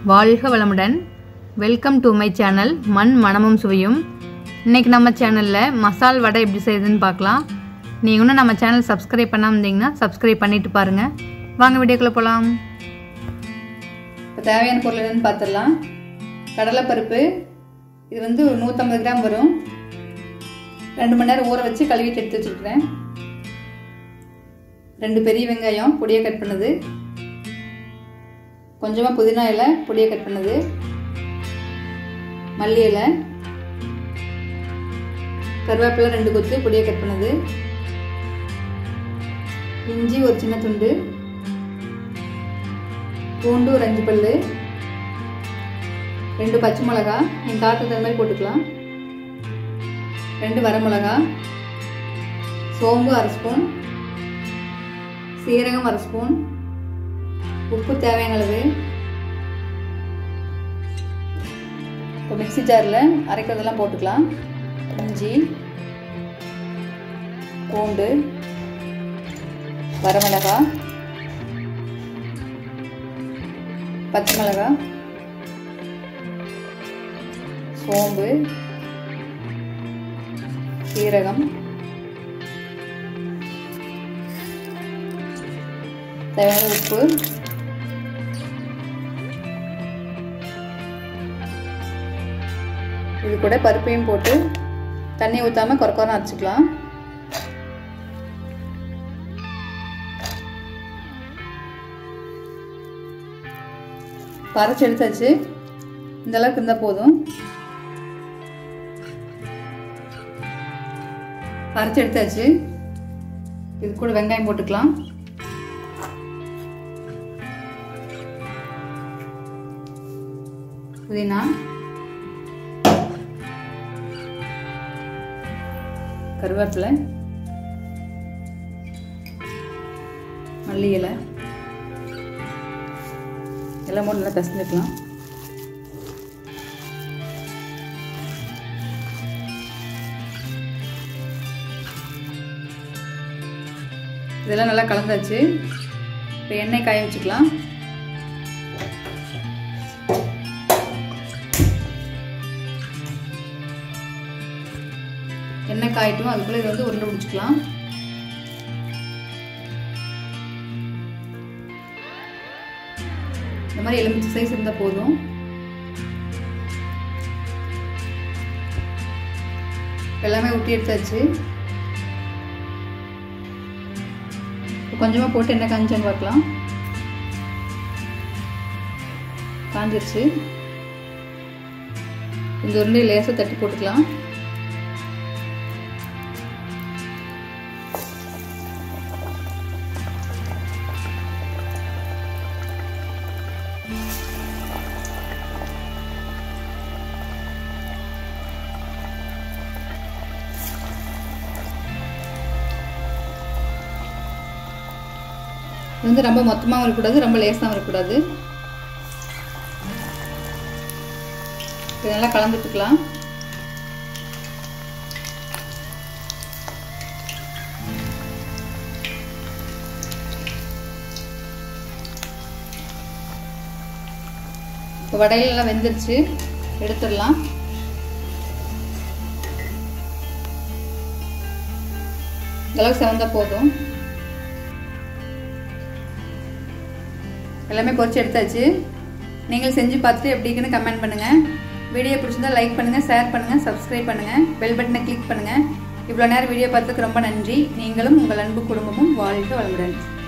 வாழ்க வளமுடன் welcome to my channel மண் மனமும் சுவையும் இன்னைக்கு நம்ம சேனலில் மசால் வடை எப்படி செய்யுதுன்னு பார்க்கலாம் நீங்கள் இன்னும் நம்ம சேனல் சப்ஸ்கிரைப் பண்ணாமல் இருந்தீங்கன்னா சப்ஸ்கிரைப் பண்ணிட்டு பாருங்கள் வாங்க வீடியோக்குள்ளே போகலாம் இப்போ தேவையான பொருள் என்னன்னு பார்த்துடலாம் கடலைப்பருப்பு இது வந்து ஒரு நூற்றம்பது கிராம் வரும் ரெண்டு மணி நேரம் ஊற வச்சு கழுவிட்டு எடுத்து வச்சுருக்கிறேன் ரெண்டு பெரிய வெங்காயம் பொடியை கட் பண்ணது கொஞ்சமாக புதினா இலை பொடியை கட் பண்ணது மல்லி இலை கருவேப்பிலை ரெண்டு கொத்து பொடியை கட் பண்ணது இஞ்சி ஒரு சின்ன துண்டு பூண்டு ஒரு அஞ்சு பல் ரெண்டு பச்சை மிளகா என் காற்று தகுந்த மாதிரி போட்டுக்கலாம் ரெண்டு வரமிளகா சோம்பு அரை ஸ்பூன் சீரகம் அரை ஸ்பூன் உப்பு தேவையான அளவு இப்போ மிக்சி ஜாரில் அரைக்கிறதெல்லாம் போட்டுக்கலாம் இஞ்சி பூண்டு வரமிளகா பச்சை மிளகா சோம்பு சீரகம் தேவையான உப்பு இது கூட பருப்பையும் போட்டு தண்ணி ஊற்றாமல் குறக்குறம் அரைச்சிக்கலாம் பறைச்சி எடுத்தாச்சு இந்த அளவுக்கு இருந்தால் போதும் பறைச்சி எடுத்தாச்சு இது கூட வெங்காயம் போட்டுக்கலாம் புதினா கருவேப்பிலை மல்லி இலை எல்லாம் போட்டு நல்லா பிசைஞ்சுக்கலாம் இதெல்லாம் நல்லா கலந்தாச்சு இப்போ எண்ணெய் காய வச்சுக்கலாம் எண்ணெய் காயட்டும் அதுக்குள்ளே இது வந்து உருண்டை பிடிச்சிக்கலாம் இந்த மாதிரி எலுமிச்சை சைஸ் இருந்தால் போதும் எல்லாமே ஊட்டி எடுத்தாச்சு கொஞ்சமாக போட்டு என்ன காஞ்சான்னு பார்க்கலாம் காஞ்சிருச்சு இந்த உருண்டையை லேசாக தட்டி போட்டுக்கலாம் இது வந்து ரொம்ப மொத்தமாகவும் இருக்கக்கூடாது ரொம்ப லேசாகவும் இருக்கக்கூடாது இது நல்லா கலந்துட்டுக்கலாம் இப்போ வடையில் எல்லாம் வெந்துருச்சு எடுத்துடலாம் இந்தளவுக்கு செவந்தா போதும் எல்லாமே பொறிச்சு எடுத்தாச்சு நீங்கள் செஞ்சு பார்த்துட்டு எப்படி இருக்குன்னு கமெண்ட் பண்ணுங்கள் வீடியோ பிடிச்சிருந்தா லைக் பண்ணுங்கள் ஷேர் பண்ணுங்கள் சப்ஸ்கிரைப் பண்ணுங்கள் பெல் பட்டனை கிளிக் பண்ணுங்கள் இவ்வளோ நேரம் வீடியோ பார்த்ததுக்கு ரொம்ப நன்றி நீங்களும் உங்கள் அன்பு குடும்பமும் வாழ்க வளமுடன்